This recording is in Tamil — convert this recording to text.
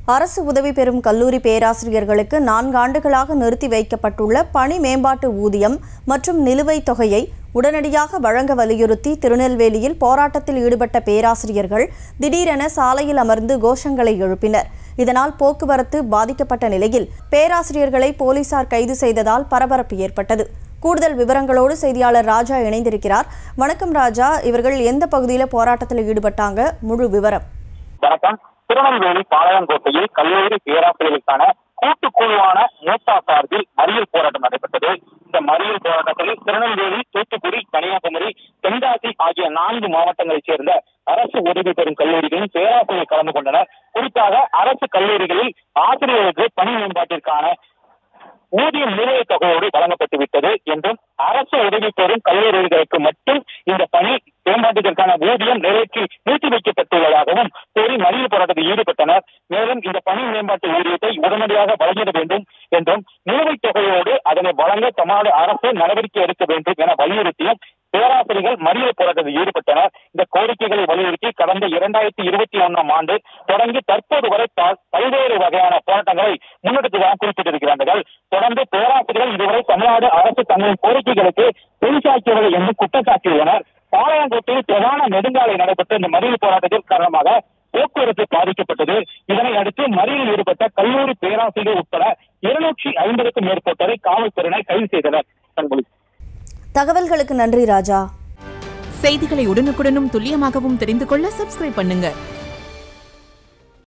அரசு உதவி பெறும் கல்லூரி பேராசிரியர்களுக்கு நான்காண்டுகளாக நிறுத்தி வைக்கப்பட்டுள்ள பணி மேம்பாட்டு ஊதியம் மற்றும் நிலுவைத் தொகையை உடனடியாக வழங்க வலியுறுத்தி திருநெல்வேலியில் போராட்டத்தில் ஈடுபட்ட பேராசிரியர்கள் திடீரென சாலையில் அமர்ந்து கோஷங்களை எழுப்பினர் இதனால் போக்குவரத்து பாதிக்கப்பட்ட நிலையில் பேராசிரியர்களை போலீசார் கைது செய்ததால் பரபரப்பு ஏற்பட்டது கூடுதல் விவரங்களோடு செய்தியாளர் ராஜா இணைந்திருக்கிறார் வணக்கம் ராஜா இவர்கள் எந்த பகுதியில் போராட்டத்தில் ஈடுபட்டாங்க முழு விவரம் வணக்கம் திருநெல்வேலி பாளையங்கோட்டையில் கல்லூரி பேராசிரியர்களுக்கான கூட்டுக்குழுவான மூத்தா சார்பில் மறியல் போராட்டம் நடைபெற்றது இந்த மறியல் போராட்டத்தில் திருநெல்வேலி தூத்துக்குடி கன்னியாகுமரி தென்காசி ஆகிய நான்கு மாவட்டங்களைச் சேர்ந்த அரசு உதவி பெறும் கல்லூரிகளின் பேராசிரியர் கலந்து கொண்டனர் குறிப்பாக அரசு கல்லூரிகளில் ஆசிரியர்களுக்கு பணி மேம்பாட்டிற்கான ஊதிய நிலுவைத் தொகையோடு வழங்கப்பட்டு விட்டது என்றும் அரசு உதவி பெறும் கல்லூரிகளுக்கு மட்டும் இந்த பணி மேம்பாட்டிற்கான ஊதியம் நிறைவேற்றி நிறுத்தி வைக்கப்பட்டுள்ளதாகவும் கோரி மறியல் போராட்டத்தில் ஈடுபட்டனர் மேலும் இந்த பணி மேம்பாட்டு ஊதியத்தை உடனடியாக வழங்கிட வேண்டும் என்றும் நிலுவைத் தொகையோடு அதனை வழங்க தமிழ்நாடு அரசு நடவடிக்கை எடுக்க வேண்டும் என வலியுறுத்தியும் பேராசிரியர்கள் மறியல் போராட்டத்தில் ஈடுபட்டனர் இந்த கோரிக்கைகளை வலியுறுத்தி கடந்த இரண்டாயிரத்தி இருபத்தி ஒன்னாம் ஆண்டு தொடங்கி தற்போது வரை ப- பல்வேறு வகையான போராட்டங்களை முன்னெடுத்ததாக குறிப்பிட்டிருக்கிறார்கள் தொடர்ந்து பேராசிரியர்கள் இதுவரை தமிழ்நாடு அரசு தங்களின் கோரிக்கைகளுக்கு செவிசாய்க்கவில்லை என்று குற்றம் சாட்டியுள்ளனர் பாளையங்கோட்டையில் பிரதான நெடுங்காலை நடைபெற்ற இந்த மறியல் போராட்டத்தின் காரணமாக போக்குவரத்து பாதிக்கப்பட்டது இதனை அடுத்து மறியலில் ஈடுபட்ட கல்லூரி பேராசிரியர் உட்பட இருநூற்றி ஐம்பதுக்கும் மேற்பட்டோரை காவல்துறையினர் கைது செய்தனர் தங்களுக்கு தகவல்களுக்கு நன்றி ராஜா செய்திகளை உடனுக்குடனும் துல்லியமாகவும் தெரிந்து கொள்ள சப்ஸ்கிரைப் பண்ணுங்க